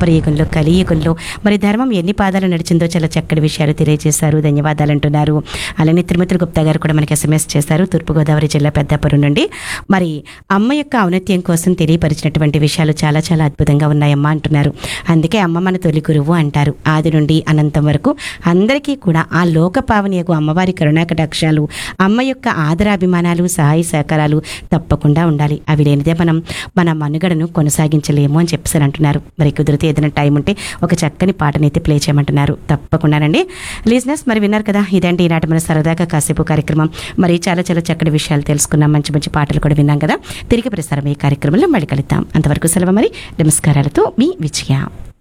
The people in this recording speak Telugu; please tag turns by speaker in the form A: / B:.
A: ద్వాపర యుగంలో కలియుగంలో మరి ధర్మం ఎన్ని పాదాలు నడిచిందో చాలా చక్కటి విషయాలు తెలియజేశారు ధన్యవాదాలు అంటున్నారు అలానే తిరుమతులు గుప్తా గారు కూడా మనకి ఎస్ఎంఎస్ చేశారు తూర్పుగోదావరి జిల్లా పెద్దాపురం నుండి మరి అమ్మ యొక్క ఔన్నత్యం కోసం తెలియపరిచినటువంటి విషయాలు చాలా చాలా అద్భుతంగా ఉన్నాయమ్మా అంటున్నారు అందుకే అమ్మ మన తొలి గురువు అంటారు ఆది నుండి అనంతం వరకు అందరికీ కూడా ఆ లోక పావనియకు అమ్మవారి కరుణాకటాక్షాలు అమ్మ యొక్క ఆదరాభిమానాలు సహాయ సహకారాలు తప్పకుండా ఉండాలి అవి లేనిదే మనం మన మనుగడను కొనసాగించలేము అని చెప్పేసి అంటున్నారు మరి కుదిరితే ఏదైనా టైం ఉంటే ఒక చక్కని పాటనైతే ప్లే చేయమంటున్నారు తప్పకుండానండి లిజినెస్ మరి విన్నారు కదా ఇదండి ఈనాటి మన సరదాగా కాసేపు కార్యక్రమం మరి చాలా చాలా చక్కటి విషయాలు తెలుసుకున్నాం మంచి మంచి పాటలు కూడా విన్నాం కదా తిరిగి ప్రసారం ఈ కార్యక్రమంలో మళ్ళీ కలుద్దాం అంతవరకు సెలవు మరి నమస్కారాలతో మీ విజయ